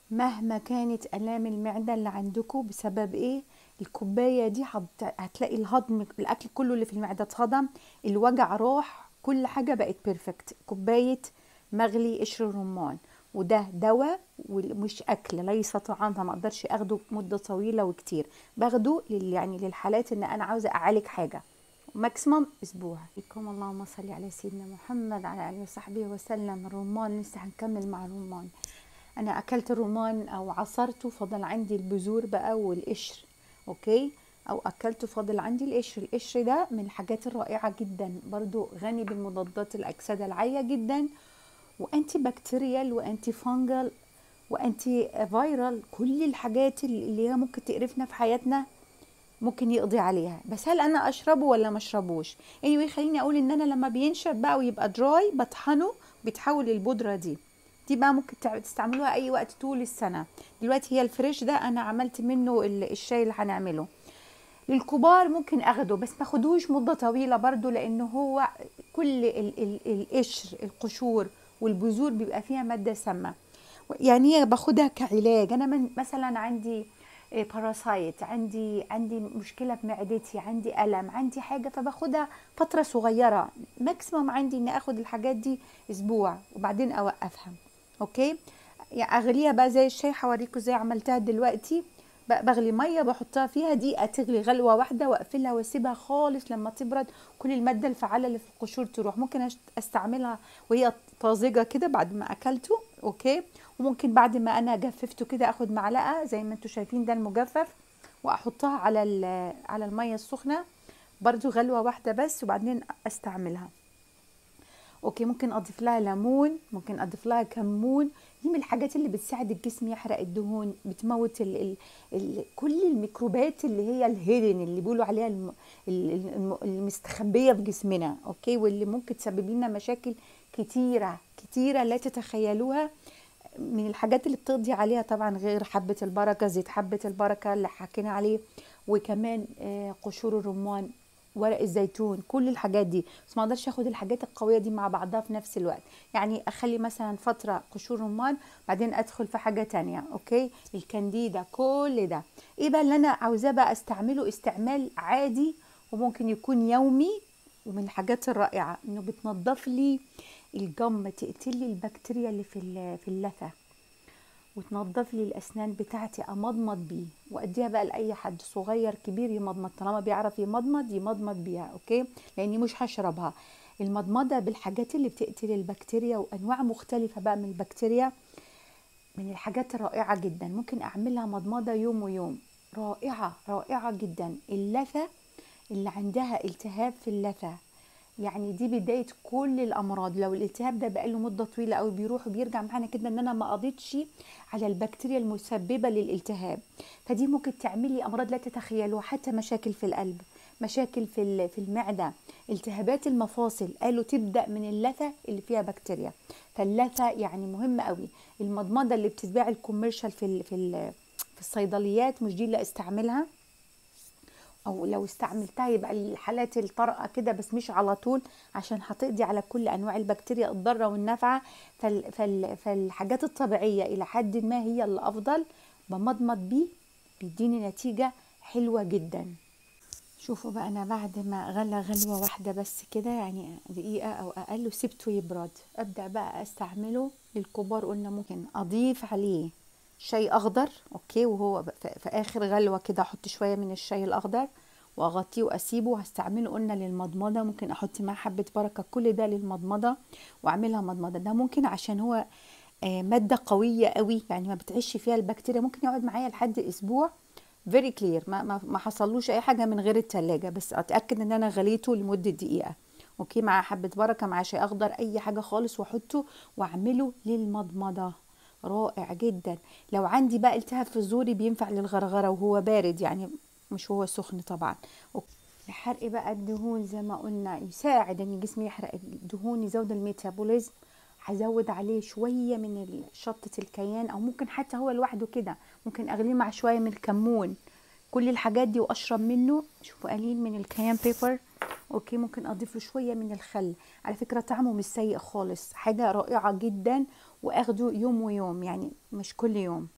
مهما كانت الام المعده اللي عندكم بسبب ايه الكوبايه دي هت- هتلاقي الهضم الاكل كله اللي في المعده اتهضم الوجع راح كل حاجه بقت بيرفكت كوبايه مغلي قشر الرمان وده دواء ومش اكل ليس طعام ما اقدرش اخده مده طويله وكتير باخده لل يعني للحالات ان انا عاوزه اعالج حاجه ماكسيموم اسبوع بكم اللهم صل على سيدنا محمد على اله وصحبه وسلم الرمان لسه هنكمل مع الرمان انا اكلت الرمان او عصرته فضل عندي البذور بقى والقشر اوكي او اكلته فاضل عندي القشر القشر ده من الحاجات الرائعه جدا برضو غني بالمضادات الاكسده العاليه جدا وانتي بكتيريال وانتي فانجل وانتي فايرال كل الحاجات اللي هي ممكن تقرفنا في حياتنا ممكن يقضي عليها بس هل انا اشربه ولا ما اشربوش anyway خليني اقول ان انا لما بينشف بقى ويبقى دراي بطحنه بيتحول للبودره دي دي بقى ممكن تع- تستعملوها اي وقت طول السنه دلوقتي هي الفريش ده انا عملت منه ال- الشاي اللي هنعمله للكبار ممكن اخده بس ما اخدوش مده طويله برضو لان هو كل ال- ال- القشر القشور والبذور بيبقى فيها ماده سامه يعني هي باخدها كعلاج انا من مثلا عندي باراسايت عندي عندي مشكله في معدتي عندي الم عندي حاجه فباخدها فتره صغيره ماكسيموم عندي اني اخد الحاجات دي اسبوع وبعدين اوقفها اوكي يعني اغليها بقى زي الشاي هوريكم ازاي عملتها دلوقتي ب- بغلي ميه بحطها فيها دقيقه تغلي غلوه واحده واقفلها واسيبها خالص لما تبرد كل الماده الفعاله اللي في القشور تروح ممكن أشت- استعملها وهي طازجه كده بعد ما اكلته اوكي وممكن بعد ما انا جففته كده اخد معلقه زي ما انتم شايفين ده المجفف واحطها على ال- على الميه السخنه برضو غلوه واحده بس وبعدين استعملها اوكي ممكن اضيف لها ليمون ممكن اضيف لها كمون دي من الحاجات اللي بتساعد الجسم يحرق الدهون بتموت ال ال ال كل الميكروبات اللي هي الهيدن اللي بيقولوا عليها الم ال- الم- المستخبيه في جسمنا اوكي واللي ممكن تسبب لنا مشاكل كتيره كتيره لا تتخيلوها من الحاجات اللي بتقضي عليها طبعا غير حبة البركة زيت حبة البركة اللي حكينا عليه وكمان آه، قشور الرمان ورق الزيتون كل الحاجات دي بس ما اقدرش اخد الحاجات القويه دي مع بعضها في نفس الوقت يعني اخلي مثلا فتره قشور رمان بعدين ادخل في حاجه تانية اوكي الكانديدا كل ده ايه بقى اللي انا عاوزاه بقى استعمله استعمال عادي وممكن يكون يومي ومن الحاجات الرائعه انه بتنضف لي الجم تقتل لي البكتيريا اللي في ال- في اللثه وتنضف لي الاسنان بتاعتي امضمض بيه واديها بقى لاي حد صغير كبير يمضمض طالما بيعرف يمضمض يمضمض بيها اوكي لاني مش هشربها المضمضه بالحاجات اللي بتقتل البكتيريا وانواع مختلفه بقى من البكتيريا من الحاجات الرائعه جدا ممكن اعملها مضمضه يوم ويوم رائعه رائعه جدا اللثه اللي عندها التهاب في اللثه يعني دي بدايه كل الامراض لو الالتهاب ده بقاله مده طويله قوي بيروح وبيرجع معانا كده ان انا ما قضيتش على البكتيريا المسببه للالتهاب فدي ممكن تعملي امراض لا تتخيلوها حتى مشاكل في القلب مشاكل في ال- في المعده التهابات المفاصل قالوا تبدا من اللثه اللي فيها بكتيريا فاللثه يعني مهمه قوي المضمضه اللي بتتباع الكوميرشال في ال في ال في الصيدليات مش دي اللي استعملها او لو استعملتها يبقى الحالات الطارئه كده بس مش على طول عشان هتقضي على كل انواع البكتيريا الضاره والنافعه فال فال فالحاجات الطبيعيه الى حد ما هي الافضل بمضمض بيه بيديني نتيجه حلوه جدا شوفوا بقى انا بعد ما غلى غلوه واحده بس كده يعني دقيقه او اقل وسبته يبرد ابدا بقى استعمله للكبار قلنا ممكن اضيف عليه شاي اخضر اوكي وهو ب- في في اخر غلوه كده احط شويه من الشاي الاخضر واغطيه واسيبه وهستعمله قلنا للمضمضه ممكن احط معاه حبه بركه كل ده للمضمضه واعملها مضمضه ده ممكن عشان هو آه، ماده قويه قوي يعني ما بتعيش فيها البكتيريا ممكن يقعد معايا لحد اسبوع فيري كلير ما ما ما حصلوش اي حاجه من غير التلاجة بس اتاكد ان انا غليته لمده دقيقه اوكي مع حبه بركه مع شاي اخضر اي حاجه خالص واحطه واعمله للمضمضه رائع جدا لو عندي بقى التهاب في زوري بينفع للغرغره وهو بارد يعني مش هو سخن طبعا أوكي. لحرق بقى الدهون زي ما قلنا يساعد ان الجسم يحرق الدهون يزود الميتابوليزم هزود عليه شويه من ال- شطه الكيان او ممكن حتى هو لوحده كده ممكن اغليه مع شويه من الكمون كل الحاجات دي واشرب منه شوفوا قليل من الكيان بيبر اوكي ممكن اضيف له شويه من الخل على فكره طعمه مش سيء خالص حاجه رائعه جدا واخده يوم ويوم يعني مش كل يوم